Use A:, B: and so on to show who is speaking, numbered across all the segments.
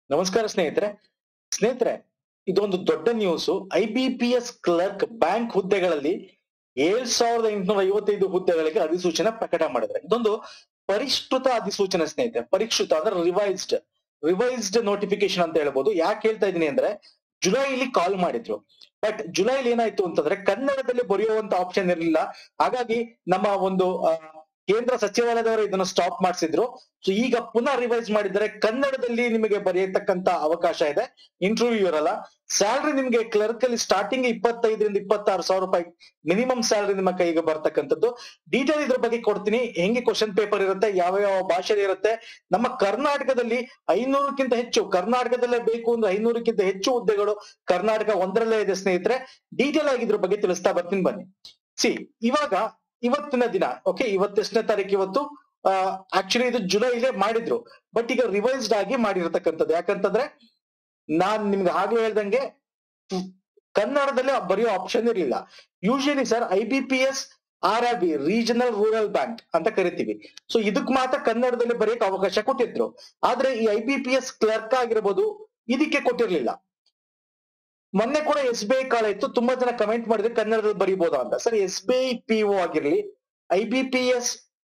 A: ನಮಸ್ಕಾರ ಸ್ನೇಹಿತರೆ ಸ್ನೇಹಿತರೆ ಇದೊಂದು ದೊಡ್ಡ news I B P S clerk bank ಹುದ್ದೆಗಳಲ್ಲಿ ಏಳ್ ಸಾವಿರದ ಎಂಟುನೂರ ಐವತ್ತೈದು ಹುದ್ದೆಗಳಿಗೆ ಅಧಿಸೂಚನೆ ಪ್ರಕಟ ಮಾಡಿದ್ರೆ ಇದೊಂದು ಪರಿಷ್ಕೃತ ಅಧಿಸೂಚನೆ ಸ್ನೇಹಿತರೆ ಪರಿಷ್ಕೃತ ಅಂದ್ರೆ ರಿವೈಸ್ಡ್ ರಿವೈಸ್ಡ್ ನೋಟಿಫಿಕೇಶನ್ ಅಂತ ಹೇಳ್ಬೋದು ಯಾಕೆ ಹೇಳ್ತಾ ಇದೀನಿ ಅಂದ್ರೆ ಜುಲೈಲಿ ಕಾಲ್ ಮಾಡಿದ್ರು ಬಟ್ ಜುಲೈಲಿ ಏನಾಯ್ತು ಅಂತಂದ್ರೆ ಕನ್ನಡದಲ್ಲಿ ಬರೆಯುವಂತ ಆಪ್ಷನ್ ಇರಲಿಲ್ಲ ಹಾಗಾಗಿ ನಮ್ಮ ಒಂದು ಆ, ಕೇಂದ್ರ ಸಚಿವಾಲಯದವರು ಇದನ್ನ ಸ್ಟಾಪ್ ಮಾಡಿಸಿದ್ರು ಸೊ ಈಗ ಪುನಃ ರಿವೈಸ್ ಮಾಡಿದರೆ ಕನ್ನಡದಲ್ಲಿ ನಿಮಗೆ ಬರೆಯತಕ್ಕಂತ ಅವಕಾಶ ಇದೆ ಇಂಟರ್ವ್ಯೂ ಇರಲ್ಲ ಸ್ಯಾಲ್ರಿ ನಿಮ್ಗೆ ಕ್ಲರ್ಕ್ ಅಲ್ಲಿ ಸ್ಟಾರ್ಟಿಂಗ್ ಇಪ್ಪತ್ತೈದರಿಂದ ಇಪ್ಪತ್ತಾರು ಸಾವಿರ ರೂಪಾಯಿ ಮಿನಿಮಮ್ ಸ್ಯಾಲ್ರಿ ನಿಮ್ಮ ಕೈಗೆ ಬರ್ತಕ್ಕಂಥದ್ದು ಡೀಟೇಲ್ ಇದ್ರ ಬಗ್ಗೆ ಕೊಡ್ತೀನಿ ಹೆಂಗೆ ಕ್ವಶನ್ ಪೇಪರ್ ಇರುತ್ತೆ ಯಾವ ಯಾವ ಭಾಷೆ ಇರುತ್ತೆ ನಮ್ಮ ಕರ್ನಾಟಕದಲ್ಲಿ ಐನೂರಕ್ಕಿಂತ ಹೆಚ್ಚು ಕರ್ನಾಟಕದಲ್ಲೇ ಬೇಕು ಅಂದ್ರೆ ಐನೂರಕ್ಕಿಂತ ಹೆಚ್ಚು ಹುದ್ದೆಗಳು ಕರ್ನಾಟಕ ಒಂದರಲ್ಲೇ ಇದೆ ಸ್ನೇಹಿತರೆ ಡೀಟೇಲ್ ಆಗಿ ಇದ್ರ ಬಗ್ಗೆ ತಿಳಿಸ್ತಾ ಬರ್ತೀನಿ ಬನ್ನಿ ಸಿ ಇವಾಗ ಇವತ್ತಿನ ದಿನ ಓಕೆ ಇವತ್ತೆಷ್ಟನೇ ತಾರೀಕು ಇವತ್ತು ಆಕ್ಚುಲಿ ಇದು ಜುಲೈಲೇ ಮಾಡಿದ್ರು ಬಟ್ ಈಗ ರಿವೈಸ್ಡ್ ಆಗಿ ಮಾಡಿರ್ತಕ್ಕಂಥದ್ದು ಯಾಕಂತಂದ್ರೆ ನಾನ್ ನಿಮ್ಗೆ ಆಗ್ಲೇ ಹೇಳ್ದಂಗೆ ಹ್ಮ್, ಕನ್ನಡದಲ್ಲಿ ಬರೆಯೋ ಆಪ್ಷನ್ ಇರಲಿಲ್ಲ usually sir I B P S R R B regional rural bank ಅಂತ ಕರಿತೀವಿ ಸೊ ಇದಕ್ ಮಾತ್ರ ಕನ್ನಡದಲ್ಲಿ ಬರೆಯಕ್ಕೆ ಅವಕಾಶ ಕೊಟ್ಟಿದ್ರು ಆದ್ರೆ ಈ I B P S clerk ಆಗಿರ್ಬೋದು ಇದಕ್ಕೆ ಕೊಟ್ಟಿರ್ಲಿಲ್ಲ ಮೊನ್ನೆ ಕೂಡ ಎಸ್ ಬಿ ಐ ಕಾಲ್ ಇತ್ತು ತುಂಬಾ ಜನ ಕಮೆಂಟ್ ಮಾಡಿದ್ರೆ ಕನ್ನಡದಲ್ಲಿ ಬರೀಬಹುದಾ ಅಂತ sir S B I P O ಆಗಿರ್ಲಿ I B P S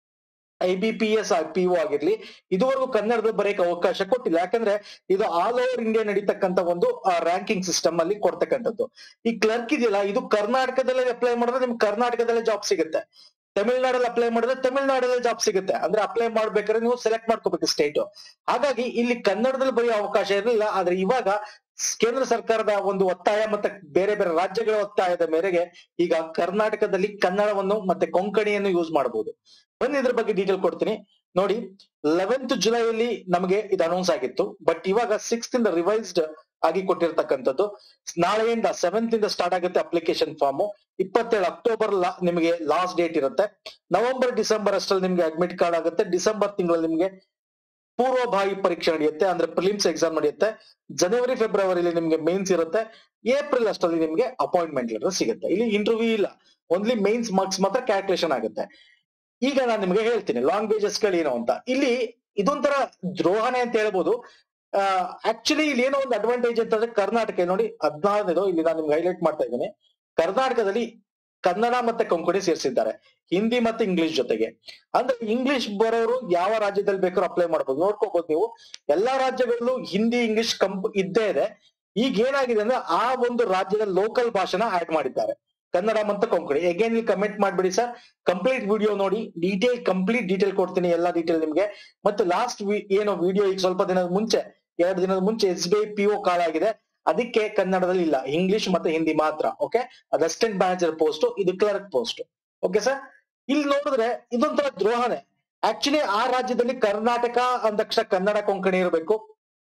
A: I B P S P O ಆಗಿರ್ಲಿ ಇದುವರೆಗೂ ಕನ್ನಡದಲ್ಲಿ ಬರೆಯಕ್ಕೆ ಅವಕಾಶ ಕೊಟ್ಟಿಲ್ಲ ಯಾಕಂದ್ರೆ ಇದು ಆಲ್ ಓವರ್ ಇಂಡಿಯಾ ನಡೀತಕ್ಕಂತ ಒಂದು ರ್ಯಾಂಕಿಂಗ್ ಸಿಸ್ಟಮ್ ಅಲ್ಲಿ ಕೊಡ್ತಕ್ಕಂಥದ್ದು ಈ ಕ್ಲರ್ಕ್ ಇದೆಯಲ್ಲ ಇದು ಕರ್ನಾಟಕದಲ್ಲೇ ಅಪ್ಲೈ ಮಾಡಿದ್ರೆ ನಿಮ್ಗೆ ಕರ್ನಾಟಕದಲ್ಲೇ ಜಾಬ್ ಸಿಗುತ್ತೆ ತಮಿಳ್ನಾಡಲ್ಲಿ ಅಪ್ಲೈ ಮಾಡಿದ್ರೆ ತಮಿಳ್ನಾಡಲ್ಲೇ ಜಾಬ್ ಸಿಗುತ್ತೆ ಅಂದ್ರೆ ಅಪ್ಲೈ ಮಾಡ್ಬೇಕಾದ್ರೆ ನೀವು ಸೆಲೆಕ್ಟ್ ಮಾಡ್ಕೋಬೇಕು ಸ್ಟೇಟ್ ಹಾಗಾಗಿ ಇಲ್ಲಿ ಕನ್ನಡದಲ್ಲಿ ಬರೆಯೋ ಅವಕಾಶ ಇರಲಿಲ್ಲ ಆದ್ರೆ ಇವಾಗ ಸ್- ಕೇಂದ್ರ ಸರ್ಕಾರದ ಒಂದು ಒತ್ತಾಯ ಮತ್ತೆ ಬೇರೆ ಬೇರೆ ರಾಜ್ಯಗಳ ಒತ್ತಾಯದ ಮೇರೆಗೆ ಈಗ ಕರ್ನಾಟಕದಲ್ಲಿ ಕನ್ನಡವನ್ನು ಮತ್ತೆ ಕೊಂಕಣಿಯನ್ನು ಯೂಸ್ ಮಾಡಬಹುದು ಬನ್ನಿ ಇದ್ರ ಬಗ್ಗೆ ಡೀಟೇಲ್ ಕೊಡ್ತೀನಿ ನೋಡಿ ಲೆವೆಂತ್ ಜುಲೈಯಲ್ಲಿ ನಮಗೆ ಇದು ಅನೌನ್ಸ್ ಆಗಿತ್ತು ಬಟ್ ಇವಾಗ ಸಿಕ್ಸ್ತ್ ಇಂದ ರಿವೈಸ್ಡ್ ಆಗಿ ಕೊಟ್ಟಿರ್ತಕ್ಕಂಥದ್ದು ನಾಳೆಯಿಂದ ಸೆವೆಂತ್ ಇಂದ ಸ್ಟಾರ್ಟ್ ಆಗುತ್ತೆ ಅಪ್ಲಿಕೇಶನ್ ಫಾರ್ಮ್ ಇಪ್ಪತ್ತೇಳು ಅಕ್ಟೋಬರ್ ನಿಮಗೆ ಲಾಸ್ಟ್ ಡೇಟ್ ಇರುತ್ತೆ ನವೆಂಬರ್ ಡಿಸೆಂಬರ್ ಅಷ್ಟರಲ್ಲಿ ನಿಮ್ಗೆ ಅಡ್ಮಿಟ್ ಕಾರ್ಡ್ ಆಗುತ್ತೆ ಡಿಸೆಂಬರ್ ತಿಂಗಳಲ್ಲಿ ನಿಮ್ಗೆ ಪೂರ್ವಭಾವಿ ಪರೀಕ್ಷೆ ನಡೆಯುತ್ತೆ ಅಂದ್ರೆ ಪ್ರಿಲಿಮ್ಸ್ ಎಕ್ಸಾಮ್ ನಡೆಯುತ್ತೆ ಜನವರಿ ಫೆಬ್ರವರಿಲಿ ನಿಮ್ಗೆ ಮೇನ್ಸ್ ಇರುತ್ತೆ ಏಪ್ರಿಲ್ ಅಷ್ಟರಲ್ಲಿ ನಿಮ್ಗೆ ಅಪಾಯಿಂಟ್ಮೆಂಟ್ ಲೆಟರ್ ಸಿಗುತ್ತೆ ಇಲ್ಲಿ ಇಂಟರ್ವ್ಯೂ ಇಲ್ಲ ಓನ್ಲಿ ಮೇನ್ಸ್ ಮಾರ್ಕ್ಸ್ ಮಾತ್ರ ಕ್ಯಾಲ್ಕುಲೇಷನ್ ಆಗುತ್ತೆ ಈಗ ನಾನು ನಿಮ್ಗೆ ಹೇಳ್ತೀನಿ ಲಾಂಗ್ ಬೇಜಸ್ ಏನು ಅಂತ ಇಲ್ಲಿ ಇದೊಂಥರ ದ್ರೋಹಣೆ ಅಂತ ಹೇಳ್ಬೋದು ಆಕ್ಚುಲಿ ಇಲ್ಲಿ ಏನೋ ಒಂದು ಅಡ್ವಾಂಟೇಜ್ ಅಂತಂದ್ರೆ ಕರ್ನಾಟಕ ನೋಡಿ ಹದಿನಾರನೇದು ಇಲ್ಲಿ ನಾನು ನಿಮ್ಗೆ ಹೈಲೈಟ್ ಮಾಡ್ತಾ ಇದ್ದೀನಿ ಕರ್ನಾಟಕದಲ್ಲಿ ಕನ್ನಡ ಮತ್ತೆ ಕೊಂಕಣಿ ಸೇರಿಸಿದ್ದಾರೆ ಹಿಂದಿ ಮತ್ತೆ ಇಂಗ್ಲಿಷ್ ಜೊತೆಗೆ ಅಂದ್ರೆ ಇಂಗ್ಲಿಷ್ ಬರೋರು ಯಾವ ರಾಜ್ಯದಲ್ಲಿ ಬೇಕಾದ್ರೂ ಅಪ್ಲೈ ಮಾಡ್ಬೋದು ನೋಡ್ಕೋಬಹುದು ನೀವು ಎಲ್ಲಾ ರಾಜ್ಯಗಳಲ್ಲೂ ಹಿಂದಿ ಇಂಗ್ಲಿಷ್ ಕಂಪ್ ಇದ್ದೇ ಇದೆ ಈಗ ಏನಾಗಿದೆ ಅಂದ್ರೆ ಆ ಒಂದು ರಾಜ್ಯದ ಲೋಕಲ್ ಭಾಷೆನ ಆಡ್ ಮಾಡಿದ್ದಾರೆ ಕನ್ನಡ ಮತ್ತೆ ಕೊಂಕಣಿ ಎಗೇನ್ ಇಲ್ಲಿ ಕಮೆಂಟ್ ಮಾಡ್ಬಿಡಿ ಸರ್ ಕಂಪ್ಲೀಟ್ ವಿಡಿಯೋ ನೋಡಿ ಡೀಟೇಲ್ ಕಂಪ್ಲೀಟ್ ಡೀಟೇಲ್ ಕೊಡ್ತೀನಿ ಎಲ್ಲಾ ಡೀಟೇಲ್ ನಿಮ್ಗೆ ಮತ್ತೆ ಲಾಸ್ಟ್ ಏನು ವಿಡಿಯೋ ಈಗ ಸ್ವಲ್ಪ ದಿನದ ಮುಂಚೆ ಎರಡು ದಿನದ ಮುಂಚೆ S B I P O call ಆಗಿದೆ ಅದಕ್ಕೆ ಕನ್ನಡದಲ್ಲಿ ಇಲ್ಲ ಇಂಗ್ಲಿಷ್ ಮತ್ತೆ ಹಿಂದಿ ಮಾತ್ರ ಓಕೆ ಅದು ಅಸಿಸ್ಟೆಂಟ್ ಮ್ಯಾನೇಜರ್ ಪೋಸ್ಟ್ ಇದು ಕ್ಲರ್ಕ್ ಪೋಸ್ಟ್ ಓಕೆ ಸರ್ ಇಲ್ಲಿ ನೋಡಿದ್ರೆ ಇದೊಂಥರ ದ್ರೋಹನೆ ಆಕ್ಚುಲಿ ಆ ರಾಜ್ಯದಲ್ಲಿ ಕರ್ನಾಟಕ ಅಂದ ತಕ್ಷಣ ಕನ್ನಡ ಕೊಂಕಣಿ ಇರಬೇಕು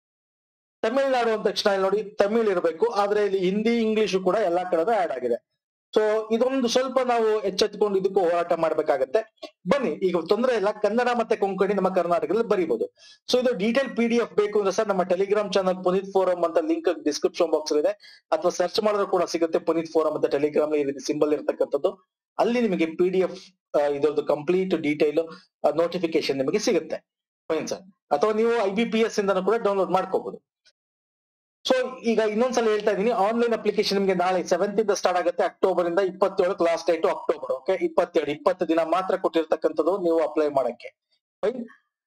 A: ತಮಿಳ್ನಾಡು ಅಂದ ತಕ್ಷಣ ಇಲ್ಲಿ ನೋಡಿ ತಮಿಳ್ ಇರಬೇಕು ಆದ್ರೆ ಇಲ್ಲಿ ಹಿಂದಿ ಇಂಗ್ಲಿಷ್ ಕೂಡ ಎಲ್ಲಾ ಕಡೆ ಆಡ್ ಆಗಿದೆ ಸೊ ಇದೊಂದು ಸ್ವಲ್ಪ ನಾವು ಎಚ್ಚೆತ್ಕೊಂಡು ಇದಕ್ಕೂ ಹೋರಾಟ ಮಾಡ್ಬೇಕಾಗತ್ತೆ ಬನ್ನಿ ಈಗ ತೊಂದರೆ ಇಲ್ಲ ಕನ್ನಡ ಮತ್ತೆ ಕೊಂಕಣಿ ನಮ್ಮ ಕರ್ನಾಟಕದಲ್ಲಿ ಬರೀಬಹುದು ಸೊ ಇದು ಡೀಟೇಲ್ ಪಿ ಡಿ ಎಫ್ ಬೇಕು ಅಂದ್ರೆ ಸರ್ ನಮ್ಮ ಟೆಲಿಗ್ರಾಮ್ ಚಾನಲ್ ಪುನೀತ್ ಫೋರಂ ಅಂತ ಲಿಂಕ್ ಡಿಸ್ಕ್ರಿಪ್ಷನ್ ಬಾಕ್ಸ್ ಇದೆ ಅಥವಾ ಸರ್ಚ್ ಮಾಡಿದ್ರು ಕೂಡ ಸಿಗುತ್ತೆ ಪುನೀತ್ ಫೋರಂ ಅಂತ ಟೆಲಿಗ್ರಾಮ್ ಈ ರೀತಿ ಸಿಂಬಲ್ ಇರತಕ್ಕಂಥದ್ದು ಅಲ್ಲಿ ನಿಮಗೆ ಪಿ ಡಿ ಎಫ್ ಇದರದ್ದು ಕಂಪ್ಲೀಟ್ ಡೀಟೇಲ್ ನೋಟಿಫಿಕೇಶನ್ ನಿಮಗೆ ಸಿಗುತ್ತೆ ಫೈನ್ ಸರ್ ಅಥವಾ ನೀವು ಐ ಬಿ ಪಿ ಎಸ್ ಇಂದನೂ ಕೂಡ ಡೌನ್ಲೋಡ್ ಮಾಡ್ಕೋಬಹುದು ಸೊ ಈಗ ಇನ್ನೊಂದ್ಸಲ ಹೇಳ್ತಾ ಇದೀನಿ ಆನ್ಲೈನ್ ಅಪ್ಲಿಕೇಶನ್ ನಿಮಗೆ ನಾಳೆ ಸೆವೆಂತ್ ಇಂದ ಸ್ಟಾರ್ಟ್ ಆಗುತ್ತೆ ಅಕ್ಟೋಬರ್ ಇಂದ ಇಪ್ಪತ್ತೇಳು ಲಾಸ್ಟ್ ಡೇಟ್ ಅಕ್ಟೋಬರ್ ಓಕೆ ಇಪ್ಪತ್ತೇಳು ಇಪ್ಪತ್ತು ದಿನ ಮಾತ್ರ ಕೊಟ್ಟಿರ್ತಕ್ಕಂಥದ್ದು ನೀವು ಅಪ್ಲೈ ಮಾಡಕ್ಕೆ ಫೈನ್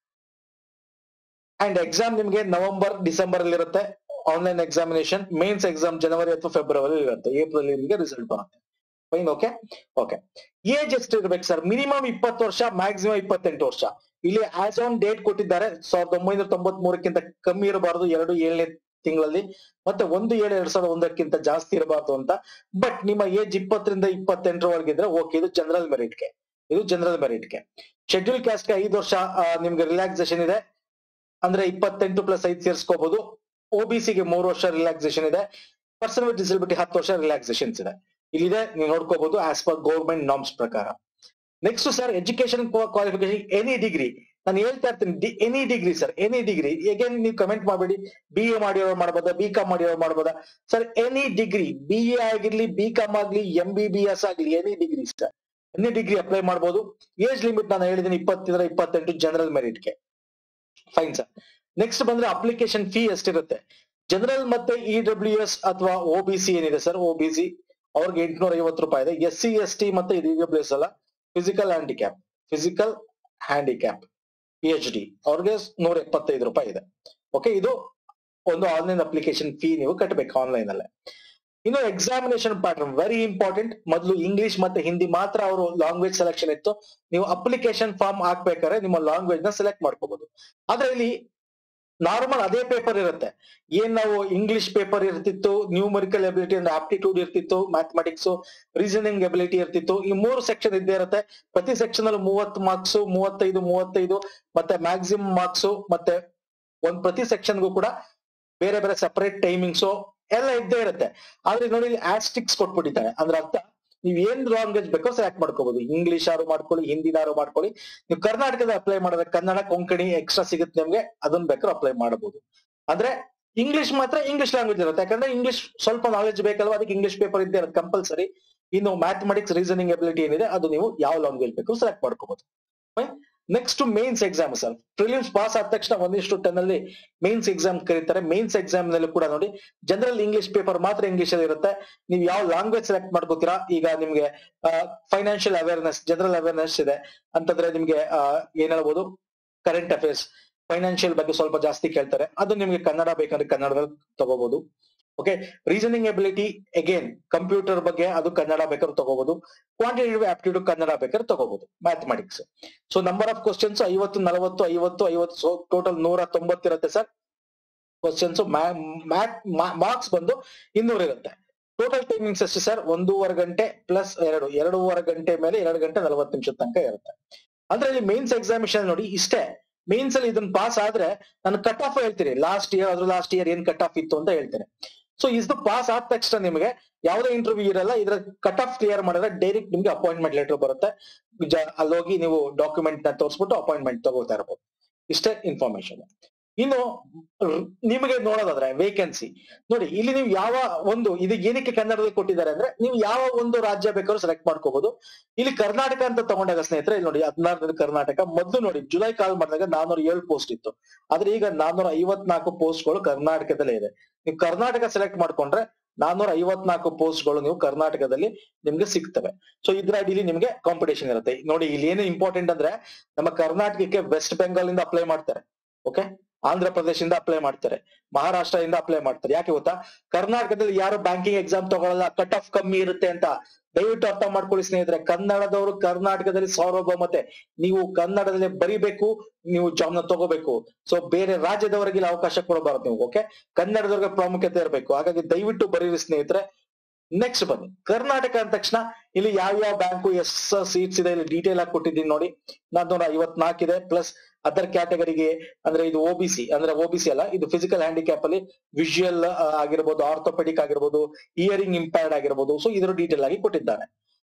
A: ಅಂಡ್ ಎಕ್ಸಾಮ್ ನಿಮಗೆ ನವೆಂಬರ್ ಡಿಸೆಂಬರ್ ಅಲ್ಲಿ ಇರುತ್ತೆ ಆನ್ಲೈನ್ ಎಕ್ಸಾಮಿನೇಷನ್ ಮೇನ್ಸ್ ಎಕ್ಸಾಮ್ ಜನವರಿ ಅಥವಾ ಫೆಬ್ರವರಿ ಇರುತ್ತೆ ಏಪ್ರಿಲ್ ನಿಮಗೆ ರಿಸಲ್ಟ್ ಬರುತ್ತೆ ಫೈನ್ ಓಕೆ ಓಕೆ ಏಜ್ ಎಷ್ಟು ಇರ್ಬೇಕು ಸರ್ ಮಿನಿಮಮ್ ಇಪ್ಪತ್ತು ವರ್ಷ ಮ್ಯಾಕ್ಸಿಮಮ್ ಇಪ್ಪತ್ತೆಂಟು ವರ್ಷ ಇಲ್ಲಿ ಆಸ್ ಆನ್ ಡೇಟ್ ಕೊಟ್ಟಿದ್ದಾರೆ ಸಾವಿರದ ಒಂಬೈನೂರ ತೊಂಬತ್ ಮೂರಕ್ಕಿಂತ ಕಮ್ಮಿ ಇರಬಾರದು ಎರಡು ಏಳನೇ ತಿಂಗಳಲ್ಲಿ ಮತ್ತೆ ಒಂದು ಏಳು ಎರಡ್ ಸಾವಿರದ ಒಂದಕ್ಕಿಂತ ಜಾಸ್ತಿ ಇರಬಾರ್ದು ಅಂತ ಬಟ್ ನಿಮ್ಮ ಏಜ್ ಇಪ್ಪತ್ತರಿಂದ ಇಪ್ಪತ್ತೆಂಟರವರೆಗಿದ್ರೆ ಓಕೆ ಇದು ಜನರಲ್ ಮೆರಿಟ್ಗೆ ಇದು ಜನರಲ್ ಮೆರಿಟ್ಗೆ ಶೆಡ್ಯೂಲ್ ಕ್ಯಾಸ್ಟ್ಗೆ ಐದು ವರ್ಷ ಆ, ನಿಮ್ಗೆ ರಿಲ್ಯಾಕ್ಸೇಷನ್ ಇದೆ ಅಂದ್ರೆ ಇಪ್ಪತ್ತೆಂಟು ಪ್ಲಸ್ ಐದು ಸೇರಿಸ್ಕೋಬಹುದು ಗೆ ಮೂರು ವರ್ಷ ರಿಲ್ಯಾಕ್ಸೇಷನ್ ಇದೆ ಪರ್ಸನ್ ವಿತ್ ಡಿಸಬಿಲಿಟಿ ಹತ್ತು ವರ್ಷ ರಿಲ್ಯಾಕ್ಸೇಷನ್ಸ್ ಇದೆ ಇಲ್ಲಿದೆ ನೀವು ನೋಡ್ಕೋಬಹುದು ಆಸ್ ಪರ್ ಗೌರ್ಮೆಂಟ್ ನಾರ್ಮ್ಸ್ ಪ್ರಕಾರ next sir education qualification any degree ನಾನು ಹೇಳ್ತಾ ಇರ್ತೀನಿ any degree sir any degree again ನೀವು ಕಮೆಂಟ್ ಮಾಡಬೇಡಿ ಬಿ ಎ ಮಾಡಿರೋರು ಮಾಡ್ಬೋದಾ ಬಿ ಕಾಮ್ ಮಾಡಿರೋರು ಮಾಡ್ಬೋದಾ sir any degree B A ಆಗಿರ್ಲಿ ಬಿ ಕಾಮ್ ಆಗ್ಲಿ ಎಂ ಬಿ ಬಿ ಎಸ್ ಆಗ್ಲಿ any degree sir any degree apply ಮಾಡ್ಬೋದು ಏಜ್ ಲಿಮಿಟ್ ನಾನು ಹೇಳಿದ್ದೀನಿ ಇಪ್ಪತ್ತಿಂದ ಇಪ್ಪತ್ತೆಂಟು ಜನರಲ್ ಮೆರಿಟ್ಗೆ ಫೈನ್ ಸರ್ ನೆಕ್ಸ್ಟ್ ಬಂದ್ರೆ ಅಪ್ಲಿಕೇಶನ್ ಫೀ ಎಷ್ಟಿರುತ್ತೆ ಜನರಲ್ ಮತ್ತೆ ಇ ಡಬ್ಲ್ಯೂ ಎಸ್ ಅಥವಾ ಒ ಬಿ ಸಿ ಏನಿದೆ ಸರ್ ಒ ಬಿ ಸಿ ಅವ್ರಿಗೆ ಎಂಟುನೂರ ಐವತ್ತು ರೂಪಾಯಿ ಇದೆ ಎಸ್ ಸಿ ಎಸ್ ಟಿ ಮತ್ತೆ ಇ ಡಬ್ಲ್ಯೂ ಎಸ್ ಅಲ್ಲ physical handicap physical handicap P H D ಅವ್ರಿಗೆ ನೂರ ಎಪ್ಪತ್ತೈದು ರೂಪಾಯಿ ಇದೆ ಓಕೆ ಇದು ಒಂದು ಆನ್ಲೈನ್ ಅಪ್ಲಿಕೇಶನ್ ಫೀ ನೀವು ಕಟ್ಟಬೇಕು ಆನ್ಲೈನ್ ಅಲ್ಲೇ ಇನ್ನು ಎಕ್ಸಾಮಿನೇಷನ್ ಪ್ಯಾಟರ್ನ್ ವೆರಿ ಇಂಪಾರ್ಟೆಂಟ್ ಮೊದಲು ಇಂಗ್ಲಿಷ್ ಮತ್ತೆ ಹಿಂದಿ ಮಾತ್ರ ಅವರು ಲ್ಯಾಂಗ್ವೇಜ್ ಸೆಲೆಕ್ಷನ್ ಇತ್ತು ನೀವು ಅಪ್ಲಿಕೇಶನ್ ಫಾರ್ಮ್ ಹಾಕ್ಬೇಕಾದ್ರೆ ನಿಮ್ಮ ಲ್ಯಾಂಗ್ವೇಜ್ ನ ಸೆಲೆಕ್ಟ್ ಮಾಡ್ಕೋಬಹುದು ಆದ್ರೆ ಇಲ್ಲಿ ನಾರ್ಮಲ್ ಅದೇ ಪೇಪರ್ ಇರುತ್ತೆ ಏನ್ ನಾವು ಇಂಗ್ಲಿಷ್ ಪೇಪರ್ ಇರ್ತಿತ್ತು ನ್ಯೂಮರಿಕಲ್ ಎಬಿಲಿಟಿ ಅಂದ್ರೆ ಆಪ್ಟಿಟ್ಯೂಡ್ ಇರ್ತಿತ್ತು ಮ್ಯಾಥಮೆಟಿಕ್ಸ್ ರೀಸನಿಂಗ್ ಎಬಿಲಿಟಿ ಇರ್ತಿತ್ತು ಈ ಮೂರು ಸೆಕ್ಷನ್ ಇದ್ದೇ ಇರುತ್ತೆ ಪ್ರತಿ ಸೆಕ್ಷನ್ ಅಲ್ಲಿ ಮೂವತ್ತು ಮಾರ್ಕ್ಸ್ ಮೂವತ್ತೈದು ಮೂವತ್ತೈದು ಮತ್ತೆ ಮ್ಯಾಕ್ಸಿಮಮ್ ಮಾರ್ಕ್ಸ್ ಮತ್ತೆ ಒಂದ್ ಪ್ರತಿ ಸೆಕ್ಷನ್ಗೂ ಕೂಡ ಬೇರೆ ಬೇರೆ ಸಪರೇಟ್ ಟೈಮಿಂಗ್ಸ್ ಎಲ್ಲ ಇದ್ದೇ ಇರುತ್ತೆ ಆದ್ರೆ ನೋಡಿ ಆಸ್ಟಿಕ್ಸ್ ಕೊಟ್ಬಿಟ್ಟಿದ್ದಾರೆ ಅಂದ್ರೆ ಅರ್ಥ ನೀವ್ ಏನ್ ಲ್ಯಾಂಗ್ವೇಜ್ ಬೇಕೋ ಸೆಲೆಕ್ಟ್ ಮಾಡ್ಕೋಬಹುದು ಇಂಗ್ಲಿಷ್ ಆರು ಮಾಡ್ಕೊಳ್ಳಿ ಹಿಂದಿನಾರು ಮಾಡ್ಕೊಳ್ಳಿ ನೀವು ಕರ್ನಾಟಕದ ಅಪ್ಲೈ ಮಾಡಿದ್ರೆ ಕನ್ನಡ ಕೊಂಕಣಿ ಎಕ್ಸ್ಟ್ರಾ ಸಿಗುತ್ತೆ ನಿಮ್ಗೆ ಅದನ್ನ ಬೇಕಾದ್ರೆ ಅಪ್ಲೈ ಮಾಡಬಹುದು ಅಂದ್ರೆ ಇಂಗ್ಲಿಷ್ ಮಾತ್ರ ಇಂಗ್ಲಿಷ್ ಲ್ಯಾಂಗ್ವೇಜ್ ಇರುತ್ತೆ ಯಾಕಂದ್ರೆ ಇಂಗ್ಲಿಷ್ ಸ್ವಲ್ಪ ನಾಲೆಜ್ ಬೇಕಲ್ವಾ ಅದಕ್ಕೆ ಇಂಗ್ಲಿಷ್ ಪೇಪರ್ ಇದ್ದೇ ಇರುತ್ತೆ ಕಂಪಲ್ಸರಿ ಇನ್ನು ಮ್ಯಾಥಮೆಟಿಕ್ಸ್ ರೀಸನಿಂಗ್ ಎಬಿಲಿಟಿ ಏನಿದೆ ಅದು ನೀವು ಯಾವ ಲ್ಯಾಂಗ್ವೇಜ್ ಬೇಕು ಸೆಲೆಕ್ಟ್ ಮಾಡ್ಕೋಬಹುದು next mains exam sir prelims pass ಆದ ತಕ್ಷಣ ಒಂದಿಷ್ಟು ಟೆನ್ ಅಲ್ಲಿ ಮೇನ್ಸ್ ಎಕ್ಸಾಮ್ ಕರೀತಾರೆ ಮೇನ್ಸ್ ಎಕ್ಸಾಮ್ ನಲ್ಲಿ ಕೂಡ ನೋಡಿ ಜನರಲ್ ಇಂಗ್ಲಿಷ್ ಪೇಪರ್ ಮಾತ್ರ ಇಂಗ್ಲಿಷ್ ಅಲ್ಲಿ ಇರುತ್ತೆ ನೀವು ಯಾವ ಲ್ಯಾಂಗ್ವೇಜ್ ಸೆಲೆಕ್ಟ್ ಮಾಡ್ಕೋತೀರಾ ಈಗ ನಿಮ್ಗೆ ಫೈನಾನ್ಷಿಯಲ್ ಅವೇರ್ನೆಸ್ ಜನರಲ್ ಅವೇರ್ನೆಸ್ ಇದೆ ಅಂತಂದ್ರೆ ನಿಮ್ಗೆ ಆ, ಏನ್ ಹೇಳ್ಬೋದು ಕರೆಂಟ್ ಅಫೇರ್ಸ್ ಫೈನಾನ್ಷಿಯಲ್ ಬಗ್ಗೆ ಸ್ವಲ್ಪ ಜಾಸ್ತಿ ಕೇಳ್ತಾರೆ ಅದು ನಿಮ್ಗೆ ಕನ್ನಡ ಬೇಕಂದ್ರೆ ಕನ್ನಡದಲ್ಲಿ ತಗೋಬಹುದು okay reasoning ability again computer ಬಗ್ಗೆ ಅದು ಕನ್ನಡ ಬೇಕಾದ್ರೆ ತಗೋಬಹುದು ಕ್ವಾಂಟಿಟೇಟಿವ್ ಆಪ್ಟಿಟ್ಯೂಡ್ ಕನ್ನಡ ಬೇಕಾದ್ರೆ ತಗೋಬಹುದು mathematics so number of questions ಐವತ್ತು ನಲವತ್ತು ಐವತ್ತು ಐವತ್ತು ಸೊ ಟೋಟಲ್ ನೂರ ತೊಂಬತ್ತಿರುತ್ತೆ ಸರ್ ಕ್ವಶನ್ಸ್ ಮ್ಯಾಥ್ ಮಾರ್ಕ್ಸ್ ಬಂದು ಇನ್ನೂರ ಇರುತ್ತೆ ಟೋಟಲ್ ಟೈಮಿಂಗ್ಸ್ ಎಷ್ಟು ಸರ್ ಒಂದೂವರೆ ಗಂಟೆ ಪ್ಲಸ್ ಎರಡು ಎರಡೂವರೆ ಗಂಟೆ ಮೇಲೆ ಎರಡು ಗಂಟೆ ನಲವತ್ತು ನಿಮಿಷದ ತನಕ ಇರುತ್ತೆ ಅಂದ್ರೆ ಇಲ್ಲಿ ಮೇನ್ಸ್ ಎಕ್ಸಾಮಿನೇಷನ್ ನೋಡಿ ಇಷ್ಟೇ ಮೇನ್ಸ್ ಅಲ್ಲಿ ಇದನ್ನ ಪಾಸ್ ಆದ್ರೆ ನಾನು ಕಟ್ ಆಫ್ ಹೇಳ್ತೀನಿ ಲಾಸ್ಟ್ ಇಯರ್ ಅದ್ರ ಲಾಸ್ಟ್ ಇಯರ್ ಏನ್ ಕಟ್ ಆಫ್ ಇತ್ತು ಅಂತ ಹೇಳ್ತೇನೆ ಸೊ ಇದು ಪಾಸ್ ಆದ ತಕ್ಷಣ ನಿಮಗೆ ಯಾವುದೇ ಇಂಟರ್ವ್ಯೂ ಇರಲ್ಲ ಇದ್ರ ಕಟ್ ಆಫ್ ಕ್ಲಿಯರ್ ಮಾಡಿದ್ರೆ ಡೈರೆಕ್ಟ್ ನಿಮ್ಗೆ ಅಪಾಯಿಂಟ್ಮೆಂಟ್ ಲೆಟರ್ ಬರುತ್ತೆ ಜ- ಅಲ್ಲಿ ಹೋಗಿ ನೀವು ಡಾಕ್ಯುಮೆಂಟ್ ನ ತೋರಿಸ್ಬಿಟ್ಟು ಅಪಾಯಿಂಟ್ಮೆಂಟ್ ತಗೋತಾ ಇರಬಹುದು ಇಷ್ಟೇ ಇನ್ಫಾರ್ಮೇಶನ್ ಇನ್ನು ರ್- ನಿಮಗೆ ನೋಡೋದಾದ್ರೆ ವೇಕೆನ್ಸಿ ನೋಡಿ ಇಲ್ಲಿ ನೀವು ಯಾವ ಒಂದು ಇದು ಏನಕ್ಕೆ ಕನ್ನಡದಲ್ಲಿ ಕೊಟ್ಟಿದ್ದಾರೆ ಅಂದ್ರೆ ನೀವು ಯಾವ ಒಂದು ರಾಜ್ಯ ಬೇಕಾದ್ರೂ ಸೆಲೆಕ್ಟ್ ಮಾಡ್ಕೋಬಹುದು ಇಲ್ಲಿ ಕರ್ನಾಟಕ ಅಂತ ತಗೊಂಡಾಗ ಸ್ನೇಹಿತರೆ ಇಲ್ಲಿ ನೋಡಿ ಹದಿನಾರನೇ ಕರ್ನಾಟಕ ಮೊದಲು ನೋಡಿ ಜುಲೈ ಕಾಲ್ ಮಾಡಿದಾಗ ನಾನೂರ ಏಳು ಪೋಸ್ಟ್ ಇತ್ತು ಆದ್ರೆ ಈಗ ನಾನೂರ ಐವತ್ನಾಲ್ಕು ಪೋಸ್ಟ್ಗಳು ಕರ್ನಾಟಕದಲ್ಲೇ ಇದೆ ನೀವು ಕರ್ನಾಟಕ ಸೆಲೆಕ್ಟ್ ಮಾಡ್ಕೊಂಡ್ರೆ ನಾನೂರ ಐವತ್ನಾಲ್ಕು ಪೋಸ್ಟ್ಗಳು ನೀವು ಕರ್ನಾಟಕದಲ್ಲಿ ನಿಮ್ಗೆ ಸಿಗ್ತವೆ ಸೊ ಇದ್ರ ಅಡಿಲಿ ನಿಮ್ಗೆ ಕಾಂಪಿಟೇಷನ್ ಇರುತ್ತೆ ನೋಡಿ ಇಲ್ಲಿ ಏನು ಇಂಪಾರ್ಟೆಂಟ್ ಅಂದ್ರೆ ನಮ್ಮ ಕರ್ನಾಟಕಕ್ಕೆ ವೆಸ್ಟ್ ಬೆಂಗಾಲ್ ಇಂದ ಅಪ್ಲೈ ಮಾಡ್ತಾರೆ ಓಕೆ ಆಂಧ್ರ ಪ್ರದೇಶದಿಂದ ಅಪ್ಲೈ ಮಾಡ್ತಾರೆ ಮಹಾರಾಷ್ಟ್ರದಿಂದ ಅಪ್ಲೈ ಮಾಡ್ತಾರೆ ಯಾಕೆ ಗೊತ್ತಾ ಕರ್ನಾಟಕದಲ್ಲಿ ಯಾರು ಬ್ಯಾಂಕಿಂಗ್ ಎಕ್ಸಾಮ್ ತಗೊಳ್ಳಲ್ಲ ಕಟ್ ಆಫ್ ಕಮ್ಮಿ ಇರುತ್ತೆ ಅಂತ ದಯವಿಟ್ಟು ಅರ್ಥ ಮಾಡ್ಕೊಳ್ಳಿ ಸ್ನೇಹಿತರೆ ಕನ್ನಡದವರು ಕರ್ನಾಟಕದಲ್ಲಿ ಸಾರ್ವಭೌಮತೆ ನೀವು ಕನ್ನಡದಲ್ಲಿ ಬರಿಬೇಕು ನೀವು ಜಾಬ್ನ ತಗೋಬೇಕು ಸೊ ಬೇರೆ ರಾಜ್ಯದವರಿಗೆ ಇಲ್ಲಿ ಅವಕಾಶ ಕೊಡಬಾರದು ನೀವು ಓಕೆ ಕನ್ನಡದವ್ರಿಗೆ ಪ್ರಾಮುಖ್ಯತೆ ಇರಬೇಕು ಹಾಗಾಗಿ ದಯವಿಟ್ಟು ಬರೀರಿ ಸ್ನೇಹಿತರೆ ನೆಕ್ಸ್ಟ್ ಬನ್ನಿ ಕರ್ನಾಟಕ ಅಂದ ತಕ್ಷಣ ಇಲ್ಲಿ ಯಾವ ಯಾವ ಬ್ಯಾಂಕು ಎಷ್ಟು ಸೀಟ್ಸ್ ಇದೆ ಇಲ್ಲಿ ಡೀಟೇಲ್ ಆಗಿ ಕೊಟ್ಟಿದ್ದೀನಿ ನೋಡಿ ನಾನ್ನೂರ ಐವತ್ನಾಲ್ಕು ಇದೆ ಪ್ಲಸ್ ಅದರ್ ಕ್ಯಾಟಗರಿಗೆ ಅಂದ್ರೆ ಇದು ಒಬಿಸಿ ಅಂದ್ರೆ ಒಬಿಸಿ ಅಲ್ಲ ಇದು ಫಿಸಿಕಲ್ ಹ್ಯಾಂಡಿಕ್ಯಾಪ್ ಅಲ್ಲಿ ವಿಜುವಲ್ ಆಗಿರ್ಬೋದು ಆರ್ಥೋಪೆಡಿಕ್ ಆಗಿರ್ಬೋದು ಇಯರಿಂಗ್ ಇಂಪೈರ್ಡ್ ಆಗಿರ್ಬೋದು ಸೊ ಇದರ ಡೀಟೇಲ್ ಆಗಿ ಕೊಟ್ಟಿದ್ದಾನೆ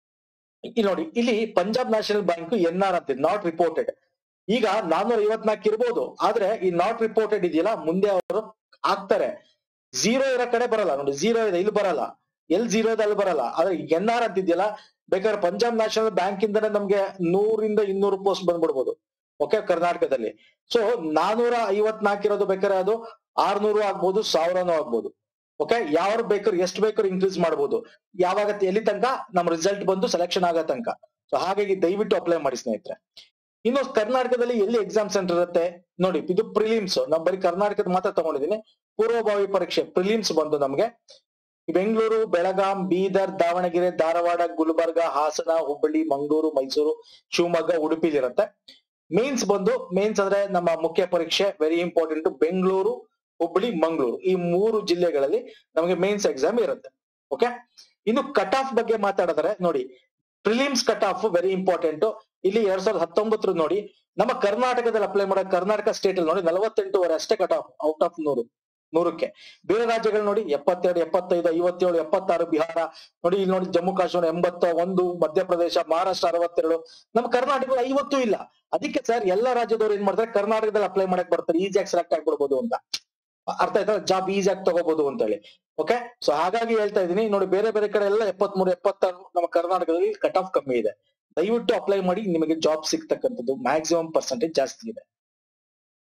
A: ಇಲ್ಲಿ ನೋಡಿ ಇಲ್ಲಿ Punjab national bank N R ಅಂತ ನಾಟ್ ರಿಪೋರ್ಟೆಡ್ ಈಗ ನಾನ್ನೂರ ಐವತ್ನಾಲ್ಕು ಇರ್ಬೋದು ಆದ್ರೆ ಈ ನಾಟ್ ರಿಪೋರ್ಟೆಡ್ ಇದೆಯಲ್ಲ ಮುಂದೆ ಅವರು ಹಾಕ್ತಾರೆ ಝೀರೋ ಇರೋ ಕಡೆ ಬರಲ್ಲ ನೋಡಿ ಝೀರೋ ಇದೆ ಇಲ್ಲಿ ಬರಲ್ಲ ಎಲ್ ಝೀರೋ ಇದೆ ಅಲ್ಲಿ ಬರಲ್ಲ ಆದ್ರೆ ಎನ್ ಆರ್ ಅಂತ ಇದೆಯಲ್ಲ ಬೇಕಾದ್ರೆ ಪಂಜಾಬ್ ನ್ಯಾಷನಲ್ ಬ್ಯಾಂಕ್ ಇಂದನೇ ನಮ್ಗೆ ನೂರಿಂದ ಇನ್ನೂರು ಪೋಸ್ಟ್ ಬಂದ್ಬಿಡ್ಬೋದು ಓಕೆ ಕರ್ನಾಟಕದಲ್ಲಿ ಸೊ ನಾನೂರ ಐವತ್ನಾಲ್ಕು ಇರೋದು ಬೇಕಾದ್ರೆ ಅದು ಆರ್ನೂರು ಆಗ್ಬೋದು ಸಾವಿರನೂ ಆಗ್ಬೋದು ಓಕೆ ಯಾರು ಬೇಕಾದ್ರು ಎಷ್ಟು ಬೇಕಾದ್ರು ಇನ್ಕ್ರೀಸ್ ಮಾಡ್ಬೋದು ಯಾವಾಗ ಎಲ್ಲಿ ತನಕ ನಮ್ ರಿಸಲ್ಟ್ ಬಂದು ಸೆಲೆಕ್ಷನ್ ಆಗೋ ತನಕ ಸೊ ಹಾಗಾಗಿ ದಯವಿಟ್ಟು ಅಪ್ಲೈ ಮಾಡಿ ಸ್ನೇಹಿತರೆ ಇನ್ನು ಕರ್ನಾಟಕದಲ್ಲಿ ಎಲ್ಲಿ ಎಕ್ಸಾಮ್ ಸೆಂಟರ್ ಇರುತ್ತೆ ನೋಡಿ ಇದು ಪ್ರಿಲಿಮ್ಸ್ ನಾವು ಬರೀ ಕರ್ನಾಟಕದ ಮಾತ್ರ ತಗೊಂಡಿದೀನಿ ಪೂರ್ವಭಾವಿ ಪರೀಕ್ಷೆ ಪ್ರಿಲಿಮ್ಸ್ ಬಂದು ನಮ್ಗೆ ಬೆಂಗಳೂರು ಬೆಳಗಾಂ ಬೀದರ್ ದಾವಣಗೆರೆ ಧಾರವಾಡ ಗುಲ್ಬರ್ಗ ಹಾಸನ ಹುಬ್ಬಳ್ಳಿ ಮಂಗಳೂರು ಮೈಸೂರು ಶಿವಮೊಗ್ಗ ಉಡುಪಿಲಿ ಇರುತ್ತೆ ಮೇನ್ಸ್ ಬಂದು ಮೇನ್ಸ್ ಅಂದ್ರೆ ನಮ್ಮ ಮುಖ್ಯ ಪರೀಕ್ಷೆ ವೆರಿ ಇಂಪಾರ್ಟೆಂಟ್ ಬೆಂಗಳೂರು ಹುಬ್ಬಳ್ಳಿ ಮಂಗಳೂರು ಈ ಮೂರು ಜಿಲ್ಲೆಗಳಲ್ಲಿ ನಮಗೆ ಮೇನ್ಸ್ ಎಕ್ಸಾಮ್ ಇರುತ್ತೆ ಓಕೆ ಇನ್ನು ಕಟ್ ಆಫ್ ಬಗ್ಗೆ ಮಾತಾಡಿದ್ರೆ ನೋಡಿ prelims cut off very important ಇಲ್ಲಿ ಎರಡ್ ಸಾವಿರದ ಹತ್ತೊಂಬತ್ತರ ನೋಡಿ ನಮ್ಮ ಕರ್ನಾಟಕದಲ್ಲಿ ಅಪ್ಲೈ ಮಾಡೋ ಕರ್ನಾಟಕ ಸ್ಟೇಟ್ ಅಲ್ಲಿ ನೋಡಿ ನಲವತ್ತೆಂಟುವರೆ ಅಷ್ಟೇ ಕಟ್ ಆಫ್ ಔಟ್ ಆಫ್ ನೂರು ನೂರಕ್ಕೆ ಬೇರೆ ರಾಜ್ಯಗಳು ನೋಡಿ ಎಪ್ಪತ್ತೆರಡು ಎಪ್ಪತ್ತೈದು ಐವತ್ತೇಳು ಎಪ್ಪತ್ತಾರು ಬಿಹಾರ ನೋಡಿ ಇಲ್ಲಿ ನೋಡಿ ಜಮ್ಮು ಕಾಶ್ಮೀರ ಎಂಬತ್ತ ಒಂದು ಮಧ್ಯಪ್ರದೇಶ ಮಹಾರಾಷ್ಟ್ರ ಅರವತ್ತೆರಡು ನಮ್ಮ ಕರ್ನಾಟಕದಲ್ಲಿ ಐವತ್ತು ಇಲ್ಲ ಅದಕ್ಕೆ ಸರ್ ಎಲ್ಲಾ ರಾಜ್ಯದವ್ರು ಏನ್ ಮಾಡ್ತಾರೆ ಕರ್ನಾಟಕದಲ್ಲಿ ಅಪ್ಲೈ ಮಾಡಕ್ ಬರ್ತಾರೆ ಈಸಿಯಾಗಿ ಸೆಲೆಕ್ಟ್ ಆಗ್ಬಿಡ್ಬೋದು ಅಂತ ಅರ್ಥ ಆಯ್ತಾ ಜಾಬ್ ಈಸಿಯಾಗಿ ತಗೋಬಹುದು ಅಂತ ಹೇಳಿ ಓಕೆ ಸೊ ಹಾಗಾಗಿ ಹೇಳ್ತಾ ಇದೀನಿ ನೋಡಿ ಬೇರೆ ಬೇರೆ ಕಡೆ ಎಲ್ಲ ಎಪ್ಪತ್ಮೂರು ಎಪ್ಪತ್ತಾರು ನಮ್ಮ ಕರ್ನಾಟಕದಲ್ಲಿ ಕಟ್ ಆಫ್ ಕಮ್ಮಿ ಇದೆ ದಯವಿಟ್ಟು ಅಪ್ಲೈ ಮಾಡಿ ನಿಮಗೆ ಜಾಬ್ ಸಿಗ್ತಕ್ಕಂಥದ್ದು ಮ್ಯಾಕ್ಸಿಮಮ್ ಪರ್ಸೆಂಟೇಜ್ ಜಾಸ್ತಿ ಇದೆ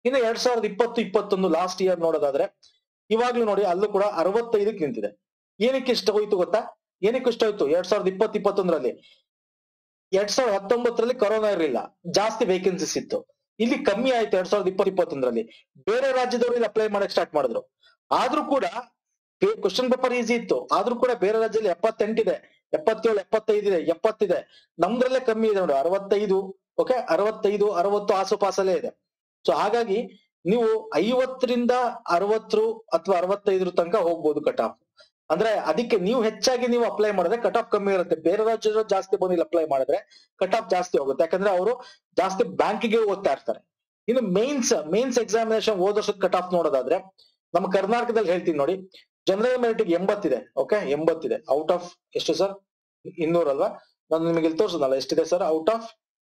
A: ಇನ್ನು ಎರಡ್ ಸಾವಿರದ ಇಪ್ಪತ್ತು ಇಪ್ಪತ್ತೊಂದು ಲಾಸ್ಟ್ ಇಯರ್ ನೋಡೋದಾದ್ರೆ ಇವಾಗ್ಲೂ ನೋಡಿ ಅಲ್ಲೂ ಕೂಡ ಅರವತ್ತೈದಕ್ಕೆ ನಿಂತಿದೆ ಏನಕ್ಕೆ ಇಷ್ಟ ಹೋಯ್ತು ಗೊತ್ತಾ ಏನಕ್ಕೆ ಇಷ್ಟ ಹೋಯ್ತು ಎರಡ್ ಸಾವಿರದ ಇಪ್ಪತ್ತು ಇಪ್ಪತ್ತೊಂದರಲ್ಲಿ ಎರಡ್ ಸಾವಿರದ ಹತ್ತೊಂಬತ್ತರಲ್ಲಿ ಕೊರೋನಾ ಇರಲಿಲ್ಲ ಜಾಸ್ತಿ ವೇಕೆನ್ಸಿಸ್ ಇತ್ತು ಇಲ್ಲಿ ಕಮ್ಮಿ ಆಯ್ತು ಎರಡ್ ಸಾವಿರದ ಇಪ್ಪತ್ತು ಇಪ್ಪತ್ತೊಂದರಲ್ಲಿ ಬೇರೆ ರಾಜ್ಯದವರು ಇಲ್ಲಿ ಅಪ್ಲೈ ಮಾಡಕ್ ಸ್ಟಾರ್ಟ್ ಮಾಡಿದ್ರು ಆದ್ರೂ ಕೂಡ ಕ್ವಶನ್ ಪೇಪರ್ ಈಸಿ ಇತ್ತು ಆದ್ರೂ ಕೂಡ ಬೇರೆ ರಾಜ್ಯದಲ್ಲಿ ಎಪ್ಪತ್ತೆಂಟಿದೆ ಎಪ್ಪತ್ತೇಳು ಎಪ್ಪತ್ತೈದಿದೆ ಎಪ್ಪತ್ತಿದೆ ನಮ್ದ್ರಲ್ಲೇ ಕಮ್ಮಿ ಇದೆ ನೋಡಿ ಅರವತ್ತೈದು ಓಕೆ ಅರವತ್ತೈದು ಅರವತ್ತು ಆಸುಪಾಸಲ್ಲೇ ಇದೆ ಸೊ ಹಾಗಾಗಿ ನೀವು ಐವತ್ತರಿಂದ ಅರವತ್ತರು ಅಥವಾ ಅರವತ್ತೈದರ ತನಕ ಹೋಗ್ಬೋದು ಕಟ್ ಆಫ್ ಅಂದ್ರೆ ಅದಕ್ಕೆ ನೀವು ಹೆಚ್ಚಾಗಿ ನೀವು ಅಪ್ಲೈ ಮಾಡಿದ್ರೆ ಕಟ್ ಆಫ್ ಕಮ್ಮಿ ಇರುತ್ತೆ ಬೇರೆ ರಾಜ್ಯದವರು ಜಾಸ್ತಿ ಬಂದು ಇಲ್ಲಿ ಅಪ್ಲೈ ಮಾಡಿದ್ರೆ ಕಟ್ ಆಫ್ ಜಾಸ್ತಿ ಹೋಗುತ್ತೆ ಯಾಕಂದ್ರೆ ಅವರು ಜಾಸ್ತಿ ಬ್ಯಾಂಕಿಗೆ ಓದ್ತಾ ಇರ್ತಾರೆ ಇನ್ನು ಮೇನ್ಸ್ ಮೇನ್ಸ್ ಎಕ್ಸಾಮಿನೇಷನ್ ಹೋದ ವರ್ಷದ ಕಟ್ ಆಫ್ ನೋಡೋದಾದ್ರೆ ನಮ್ಮ ಕರ್ನಾಟಕದಲ್ಲಿ ಹೇಳ್ತೀನಿ ನೋಡಿ ಜನರಲ್ ಮೆರಿಟ್ ಎಂಬತ್ತಿದೆ ಓಕೆ ಎಂಬತ್ತಿದೆ ಔಟ್ ಆಫ್ ಎಷ್ಟು ಸರ್ ಇನ್ನೂರ ಅಲ್ವಾ ನಾನು ನಿಮಗೆ ಇಲ್ಲಿ ತೋರಿಸೋದಲ್ಲ ಎಷ್ಟಿದೆ ಸರ್ ಔಟ್ ಆಫ್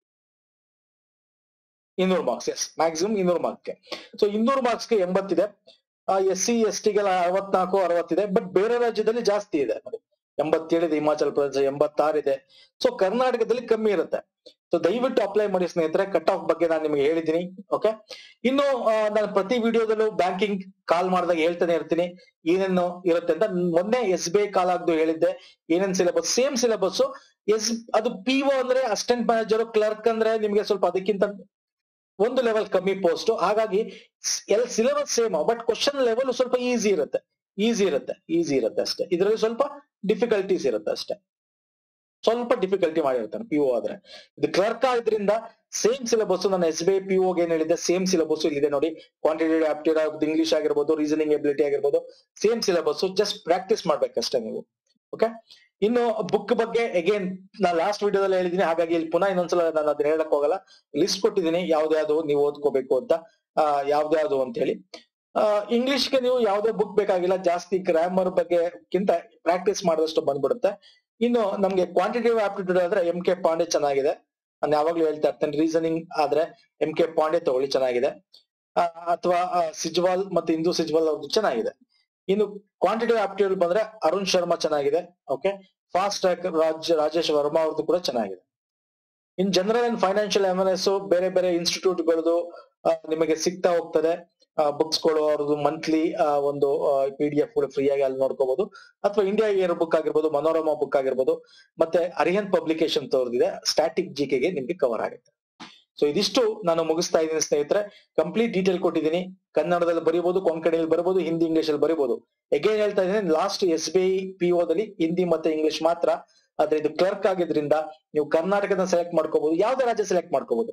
A: ಇನ್ನೂರು ಮಾರ್ಕ್ಸ್ ಎಸ್ ಮ್ಯಾಕ್ಸಿಮಮ್ ಇನ್ನೂರು ಮಾರ್ಕ್ಸ್ಗೆ ಸೊ ಇನ್ನೂರು ಮಾರ್ಕ್ಸ್ಗೆ ಎಂಬತ್ತಿದೆ ಎಸ್ ಸಿ ಎಸ್ ಟಿಗೆಲ್ಲ ಅರವತ್ನಾಲ್ಕು ಅರವತ್ತಿದೆ ಬಟ್ ಬೇರೆ ರಾಜ್ಯದಲ್ಲಿ ಜಾಸ್ತಿ ಇದೆ ನೋಡಿ ಎಂಬತ್ತೇಳು ಇದೆ ಹಿಮಾಚಲ ಪ್ರದೇಶ ಎಂಬತ್ತಾರು ಇದೆ ಸೊ ಕರ್ನಾಟಕದಲ್ಲಿ ಕಮ್ಮಿ ಇರುತ್ತೆ ಸೊ ದಯವಿಟ್ಟು ಅಪ್ಲೈ ಮಾಡಿ ಸ್ನೇಹಿತರೆ ಕಟ್ ಆಫ್ ಬಗ್ಗೆ ನಾನು ನಿಮಗೆ ಹೇಳಿದ್ದೀನಿ ಓಕೆ ಇನ್ನು ಆ, ನಾನು ಪ್ರತಿ ವಿಡಿಯೋದಲ್ಲೂ ಬ್ಯಾಂಕಿಂಗ್ ಕಾಲ್ ಮಾಡಿದಾಗ ಹೇಳ್ತಾನೆ ಇರ್ತೀನಿ ಏನೇನು ಇರುತ್ತೆ ಅಂತ ಮೊನ್ನೆ ಎಸ್ ಬಿ ಐ ಕಾಲ್ ಆಗ್ದು ಹೇಳಿದ್ದೆ ಏನೇನ್ ಸಿಲೆಬಸ್ ಸೇಮ್ ಸಿಲೆಬಸ್ ಎಸ್ ಅದು ಪಿ ಒ ಅಂದ್ರೆ ಅಸಿಸ್ಟೆಂಟ್ ಮ್ಯಾನೇಜರ್ ಕ್ಲರ್ಕ್ ಅಂದ್ರೆ ನಿಮ್ಗೆ ಸ್ವಲ್ಪ ಅದಕ್ಕಿಂತ ಒಂದು ಲೆವೆಲ್ ಕಮ್ಮಿ ಪೋಸ್ಟ್ ಹಾಗಾಗಿ all syllabus same but question level ಸ್ವಲ್ಪ ಈಸಿ ಇರುತ್ತೆ ಈಸಿ ಇರುತ್ತೆ ಈಸಿ ಇರುತ್ತೆ ಅಷ್ಟೇ ಇದರಲ್ಲಿ ಸ್ವಲ್ಪ ಡಿಫಿಕಲ್ಟೀಸ್ ಇರುತ್ತೆ ಅಷ್ಟೇ ಸ್ವಲ್ಪ ಡಿಫಿಕಲ್ಟಿ ಮಾಡಿರ್ತಾನೆ ಪಿ ಒ ಆದ್ರೆ ಇದು ಕ್ಲರ್ಕ್ ಆದ್ರಿಂದ ಸೇಮ್ ಸಿಲೆಬಸ್ ನಾನು ಎಸ್ ಬಿ ಐ ಪಿ ಓಗೆ ಏನ್ ಹೇಳಿದ್ದೆ ಸೇಮ್ ಸಿಲೆಬಸ್ ಇಲ್ಲಿದೆ ನೋಡಿ ಕ್ವಾಂಟಿಟೇಟಿವ್ ಆಪ್ಟಿಟ್ಯೂಡ್ ಆಗಿರ್ಬೋದು ಇಂಗ್ಲಿಷ್ ಆಗಿರ್ಬೋದು ರೀಸನಿಂಗ್ ಎಬಿಲಿಟಿ ಆಗಿರ್ಬೋದು ಸೇಮ್ ಸಿಲೆಬಸ್ ಜಸ್ಟ್ ಪ್ರಾಕ್ಟೀಸ್ ಮಾಡ್ಬೇಕಷ್ಟೇ ನೀವು ಓಕೆ ಇನ್ನು ಬುಕ್ ಬಗ್ಗೆ ಅಗೇನ್ ನಾನು ಲಾಸ್ಟ್ ವಿಡಿಯೋದಲ್ಲಿ ಹೇಳಿದೀನಿ ಹಾಗಾಗಿ ಇಲ್ಲಿ ಪುನಃ ಇನ್ನೊಂದ್ಸಲ ನಾನು ಅದನ್ನ ಹೇಳಕ್ ಹೋಗಲ್ಲ ಲಿಸ್ಟ್ ಕೊಟ್ಟಿದ್ದೀನಿ ಯಾವ್ದ್ಯಾವ್ದು ನೀವು ಓದ್ಕೋಬೇಕು ಅಂತ ಆ, ಯಾವ್ದ್ಯಾವ್ದು ಅಂತ ಹೇಳಿ ಇಂಗ್ಲಿಷ್ಗೆ ನೀವು ಯಾವ್ದೇ ಬುಕ್ ಬೇಕಾಗಿಲ್ಲ ಜಾಸ್ತಿ ಗ್ರಾಮರ್ ಬಗ್ಗೆಕ್ಕಿಂತ ಪ್ರಾಕ್ಟೀಸ್ ಮಾಡಿದಷ್ಟು ಬಂದ್ಬಿಡುತ್ತೆ ಇನ್ನು ನಮ್ಗೆ ಕ್ವಾಂಟಿಟೇಟಿವ್ ಆಪ್ಟಿಟ್ಯೂಡ್ ಆದ್ರೆ ಎಂ ಕೆ ಪಾಂಡೆ ಚೆನ್ನಾಗಿದೆ ನಾನು ಯಾವಾಗ್ಲೂ ಹೇಳ್ತಾ ಇರ್ತೇನೆ ರೀಸನಿಂಗ್ ಆದ್ರೆ ಎಂ ಕೆ ಪಾಂಡೆ ತಗೊಳ್ಳಿ ಚೆನ್ನಾಗಿದೆ ಅಥವಾ ಸಿಜ್ವಾಲ್ ಮತ್ತೆ ಹಿಂದೂ ಸಿಜ್ವಾಲ್ ಅವ್ರದ್ದು ಚೆನ್ನಾಗಿದೆ ಇನ್ನು ಕ್ವಾಂಟಿಟಿವ್ ಆಪ್ಟಿಟ್ಯೂಡ್ ಬಂದ್ರೆ ಅರುಣ್ ಶರ್ಮಾ ಚೆನ್ನಾಗಿದೆ okay fast track Raj Rajesh Verma ಅವ್ರದ್ದು ಕೂಡ ಚೆನ್ನಾಗಿದೆ in general and financial yes ಬೇರೆ ಬೇರೆ ಇನ್ಸ್ಟಿಟ್ಯೂಟ್ ಗಳದು ನಿಮಗೆ ಸಿಗ್ತಾ ಹೋಗ್ತದೆ ಬುಕ್ಸ್ ಗಳು ಅವ್ರದ್ದು ಮಂತ್ಲಿ ಒಂದು ಪಿ ಡಿ ಎಫ್ ಕೂಡ ಫ್ರೀ ಆಗಿ ಅಲ್ಲಿ ನೋಡ್ಕೋಬಹುದು ಅಥವಾ ಇಂಡಿಯಾ ಇಯರ್ ಬುಕ್ ಆಗಿರ್ಬೋದು ಮನೋರಮಾ ಬುಕ್ ಆಗಿರ್ಬೋದು ಮತ್ತೆ ಅರಿಹಂತ್ ಪಬ್ಲಿಕೇಶನ್ ತೋರ್ದಿದೆ ಸ್ಟ್ಯಾಟಿಕ್ ಜಿಕೆಗೆ ನಿಮ್ಗೆ ಕವರ್ ಆಗುತ್ತೆ ಸೊ ಇದಿಷ್ಟು ನಾನು ಮುಗಿಸ್ತಾ ಇದ್ದೀನಿ ಸ್ನೇಹಿತರೆ ಕಂಪ್ಲೀಟ್ ಡೀಟೇಲ್ ಕೊಟ್ಟಿದ್ದೀನಿ ಕನ್ನಡದಲ್ಲಿ ಬರೀಬಹುದು ಕೊಂಕಣಿಯಲ್ಲಿ ಬರಬಹುದು ಹಿಂದಿ ಇಂಗ್ಲಿಷ್ ಅಲ್ಲಿ ಬರೀಬಹುದು ಎಗೇನ್ ಹೇಳ್ತಾ ಇದ್ದೀನಿ last S B I P ದಲ್ಲಿ ಹಿಂದಿ ಮತ್ತೆ ಇಂಗ್ಲಿಷ್ ಮಾತ್ರ ಆದ್ರೆ ಇದು ಕ್ಲರ್ಕ್ ಆಗಿದ್ರಿಂದ ನೀವು ಕರ್ನಾಟಕದ ಸೆಲೆಕ್ಟ್ ಮಾಡ್ಕೋಬಹುದು ಯಾವ್ದೇ ರಾಜ್ಯ ಸೆಲೆಕ್ಟ್ ಮಾಡ್ಕೋಬಹುದು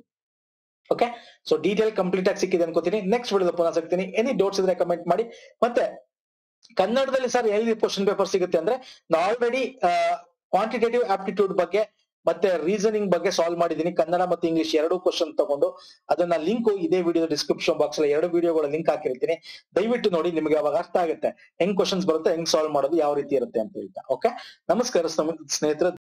A: ಓಕೆ ಸೊ ಡೀಟೇಲ್ ಕಂಪ್ಲೀಟ್ ಆಗಿ ಸಿಕ್ಕಿದೆ ಅನ್ಕೋತೀನಿ ನೆಕ್ಸ್ಟ್ ವಿಡಿಯೋ ಪುನಃ ಸಿಗ್ತೀನಿ ಎನಿ ಡೌಟ್ಸ್ ಇದ್ರೆ ಕಮೆಂಟ್ ಮಾಡಿ ಮತ್ತೆ ಕನ್ನಡದಲ್ಲಿ ಸರ್ ಎಲ್ಲಿ ಕ್ವಶನ್ ಪೇಪರ್ ಸಿಗುತ್ತೆ ಅಂದ್ರೆ ನಾವು ಆಲ್ರೆಡಿ ಕ್ವಾಂಟಿಟೇಟಿವ್ ಆಪ್ಟಿಟ್ಯೂಡ್ ಬಗ್ಗೆ ಮತ್ತೆ ರೀಸನಿಂಗ್ ಬಗ್ಗೆ ಸಾಲ್ವ್ ಮಾಡಿದೀನಿ ಕನ್ನಡ ಮತ್ತೆ ಇಂಗ್ಲಿಷ್ ಎರಡು ಕ್ವಶನ್ ತಗೊಂಡು ಅದನ್ನ ಲಿಂಕ್ ಇದೇ ವಿಡಿಯೋ ಡಿಸ್ಕ್ರಿಪ್ಷನ್ ಬಾಕ್ಸ್ ಅಲ್ಲಿ ಎರಡು ವಿಡಿಯೋಗಳ ಲಿಂಕ್ ಹಾಕಿರ್ತೀನಿ ದಯವಿಟ್ಟು ನೋಡಿ ನಿಮಗೆ ಅವಾಗ ಅರ್ಥ ಆಗುತ್ತೆ ಹೆಂಗ್ ಕ್ವಶನ್ಸ್ ಬರುತ್ತೆ ಹೆಂಗ್ ಸಾಲ್ವ್ ಮಾಡೋದು ಯಾವ ರೀತಿ ಇರುತ್ತೆ ಅಂತ ಹೇಳ್ತಾ ಓಕೆ ನಮಸ್ಕಾರ ಸ್ನೇಹಿತರೆ